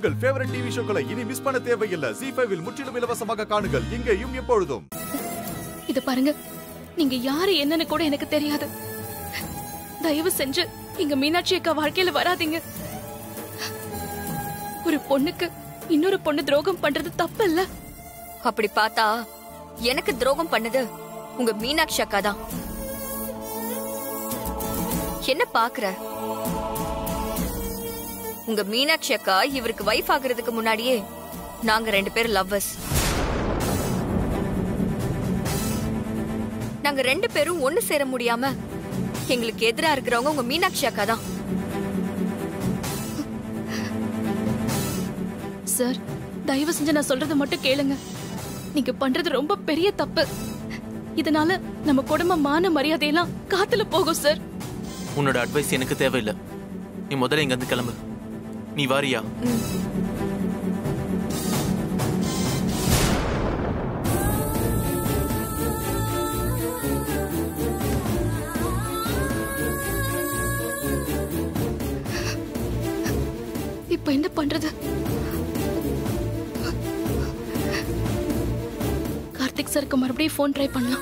உங்கள் favourite TV ஷோக்களை இனி miss பண்ண தேவையில்லை ஜி ஃபைவில் முற்றிலும் இலவசமாக காணுங்கள் இங்கேயும் எப்பொழுதும் இது பாருங்க நீங்க யாரு என்னன்னு கூட எனக்கு தெரியாது தயவு செஞ்சு எங்க மீனாட்சி அக்கா வாழ்க்கையில வராதீங்க ஒரு பொண்ணுக்கு இன்னொரு பொண்ணு துரோகம் பண்றது தப்பு இல்ல அப்படி பார்த்தா எனக்கு துரோகம் பண்ணது உங்க மீனாட்சி அக்கா தான் என்ன பாக்குற உங்க மீனாட்சி அக்கா இவருக்கு வைஃப் ஆகுறதுக்கு முன்னாடியே நாங்க ரெண்டு பேரும் லவ்வர்ஸ் நாங்க ரெண்டு பேரும் ஒண்ணு சேர முடியாம எங்களுக்கு எதிரா இருக்கிறவங்க உங்க மீனாட்சி அக்கா தான் சார் தயவு செஞ்சு நான் சொல்றத மட்டும் கேளுங்க நீங்க பண்றது ரொம்ப பெரிய தப்பு இதனால நம்ம குடும்ப மான மரியாதையெல்லாம் காத்துல போகும் சார் உன்னோட அட்வைஸ் எனக்கு தேவையில்லை நீ முதல்ல இங்க இருந்து கிளம்பு நீ வாரியா இப்ப என்ன பண்றது கார்த்திக் சாருக்கு மறுபடியும் ஃபோன் ட்ரை பண்ணலாம்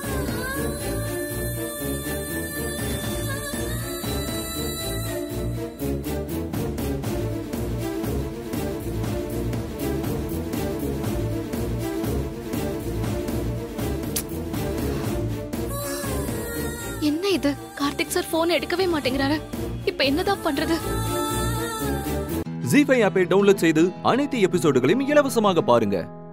என்ன இது கார்த்திக் சார் போன் எடுக்கவே மாட்டேங்கிறாரு இப்ப என்னதான் பண்றது ஜி ஃபைவ் ஆப்பை டவுன்லோட் செய்து அனைத்து எபிசோடுகளையும் இலவசமாக பாருங்க